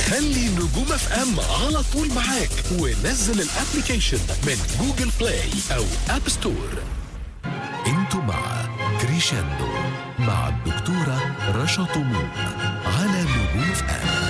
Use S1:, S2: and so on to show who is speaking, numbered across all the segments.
S1: خلي نجوم اف ام على طول معاك ونزل الابلكيشن من جوجل بلاي او اب ستور انتوا مع كريشاندو مع الدكتورة رشا طموح على نجوم اف ام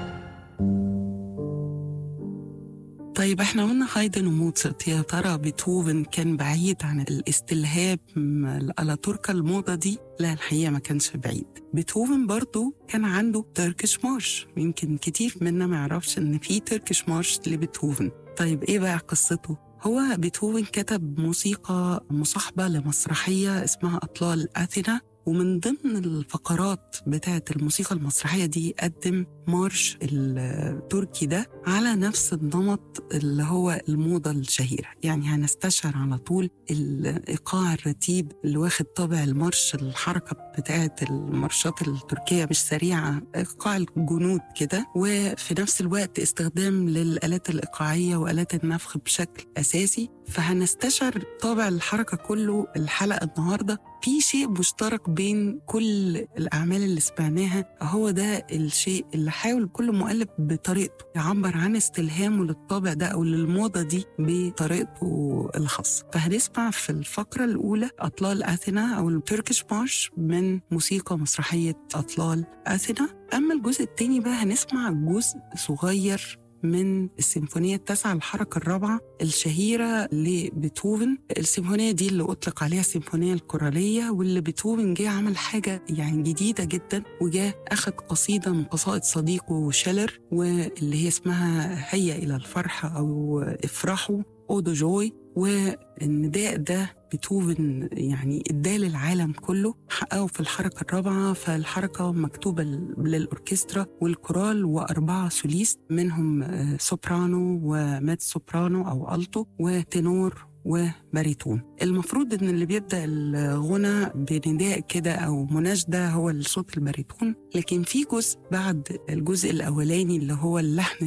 S2: طيب احنا قلنا هايدن وموتسرت يا ترى بيتهوفن كان بعيد عن الاستلهاب الالاتوركا الموضه دي لا الحقيقه ما كانش بعيد بيتهوفن برضو كان عنده تركش مارش يمكن كتير منا ما يعرفش ان في تركش مارش لبيتهوفن طيب ايه بقى قصته هو بيتهوفن كتب موسيقى مصاحبه لمسرحيه اسمها اطلال اثينا ومن ضمن الفقرات بتاعة الموسيقى المسرحية دي قدم مارش التركي ده على نفس النمط اللي هو الموضة الشهيرة يعني هنستشعر على طول الإيقاع الرتيب اللي واخد طابع المارش الحركة بتاعة المارشات التركية مش سريعة إيقاع الجنود كده وفي نفس الوقت استخدام للآلات الإيقاعية وآلات النفخ بشكل أساسي فهنستشعر طابع الحركة كله الحلقة النهاردة في شيء مشترك بين كل الأعمال اللي سمعناها هو ده الشيء اللي حاول كل مؤلف بطريقته يعبر عن استلهامه للطابع ده أو للموضة دي بطريقته الخاصة فهنسمع في الفقرة الأولى أطلال أثينا أو التركيش مارش من موسيقى مسرحية أطلال أثينا أما الجزء التاني بقى هنسمع جزء صغير من السيمفونية التاسعة الحركة الرابعة الشهيرة لبيتهوفن السيمفونية دي اللي أطلق عليها السيمفونية الكورالية واللي بيتهوفن جه عمل حاجة يعني جديدة جدا وجاه أخذ قصيدة من قصائد صديقه شيلر واللي هي اسمها هيا إلى الفرح أو افرحوا أودو جوي والنداء ده بيتهوفن يعني اداه للعالم كله حققه في الحركه الرابعه فالحركه مكتوبه للاوركسترا والكورال واربعه سوليست منهم سوبرانو ومات سوبرانو او التو وتنور وباريتون المفروض ان اللي بيبدا الغنى بنداء كده او مناشده هو الصوت الباريتون لكن في جزء بعد الجزء الاولاني اللي هو اللحن